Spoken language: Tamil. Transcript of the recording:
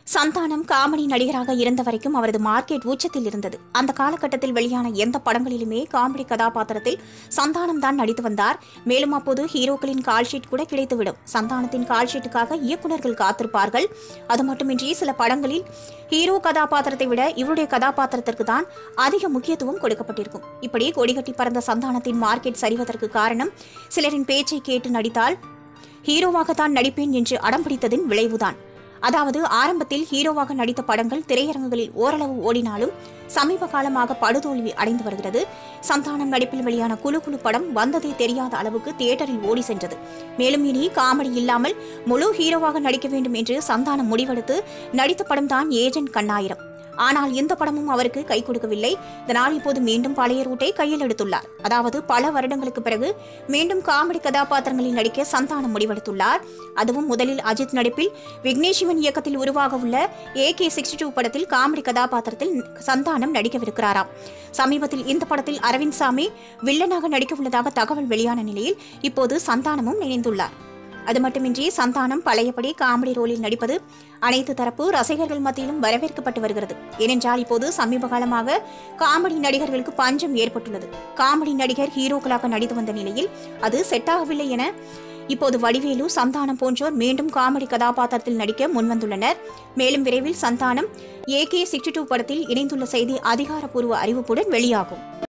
சந்தானம் காமெடி நடிகராக இருந்த வரைக்கும் அவரது மார்க்கெட் உச்சத்தில் இருந்தது அந்த காலகட்டத்தில் வெளியான எந்த படங்களிலுமே காமெடி கதாபாத்திரத்தில் சந்தானம் தான் நடித்து வந்தார் மேலும் அப்போது ஹீரோக்களின் கால்ஷீட் கூட கிடைத்துவிடும் சந்தானத்தின் கால்ஷீட்டுக்காக இயக்குனர்கள் காத்திருப்பார்கள் அது மட்டுமின்றி சில படங்களில் ஹீரோ கதாபாத்திரத்தை விட இவருடைய கதாபாத்திரத்திற்கு தான் அதிக முக்கியத்துவம் கொடுக்கப்பட்டிருக்கும் இப்படி கொடிகட்டி பறந்த சந்தானத்தின் மார்க்கெட் சரிவதற்கு காரணம் சிலரின் பேச்சை கேட்டு நடித்தால் ஹீரோவாகத்தான் நடிப்பேன் என்று அடம் பிடித்ததின் விளைவுதான் அதாவது ஆரம்பத்தில் ஹீரோவாக நடித்த படங்கள் திரையரங்குகளில் ஓரளவு ஓடினாலும் சமீப காலமாக படுதோல்வி அடைந்து வருகிறது சந்தானம் நடிப்பில் வெளியான குழு குழு படம் வந்ததே தெரியாத அளவுக்கு தியேட்டரில் ஓடி சென்றது மேலும் இனி காமெடி இல்லாமல் முழு ஹீரோவாக நடிக்க வேண்டும் என்று சந்தானம் முடிவெடுத்து நடித்த படம்தான் ஏஜென்ட் கண்ணாயிரம் ஆனால் இந்த படமும் அவருக்கு கை கொடுக்கவில்லை இதனால் இப்போது மீண்டும் பழைய ரூட்டை கையில் எடுத்துள்ளார் அதாவது பல வருடங்களுக்கு பிறகு மீண்டும் காமெடி கதாபாத்திரங்களில் நடிக்க சந்தானம் முடிவெடுத்துள்ளார் அதுவும் முதலில் அஜித் நடிப்பில் விக்னேஷ் சிவன் இயக்கத்தில் உருவாக உள்ள ஏகே சிக்ஸ்டி டூ படத்தில் காமெடி கதாபாத்திரத்தில் சந்தானம் நடிக்கவிருக்கிறாராம் சமீபத்தில் இந்த படத்தில் அரவிந்த் சாமி வில்லனாக நடிக்க உள்ளதாக தகவல் வெளியான நிலையில் இப்போது சந்தானமும் இணைந்துள்ளார் அது மட்டுமின்றி சந்தானம் பழையபடி காமெடி ரோலில் நடிப்பது அனைத்து தரப்பு ரசிகர்கள் மத்தியிலும் வரவேற்கப்பட்டு வருகிறது ஏனென்றால் இப்போது சமீப காலமாக காமெடி நடிகர்களுக்கு பஞ்சம் ஏற்பட்டுள்ளது காமெடி நடிகர் ஹீரோக்களாக நடித்து வந்த நிலையில் அது செட் ஆகவில்லை என இப்போது வடிவேலு சந்தானம் போன்றோர் மீண்டும் காமெடி கதாபாத்திரத்தில் நடிக்க முன்வந்துள்ளனர் மேலும் விரைவில் சந்தானம் ஏகே சிக்ஸ்டி டூ படத்தில் இணைந்துள்ள செய்தி அதிகாரப்பூர்வ அறிவிப்புடன் வெளியாகும்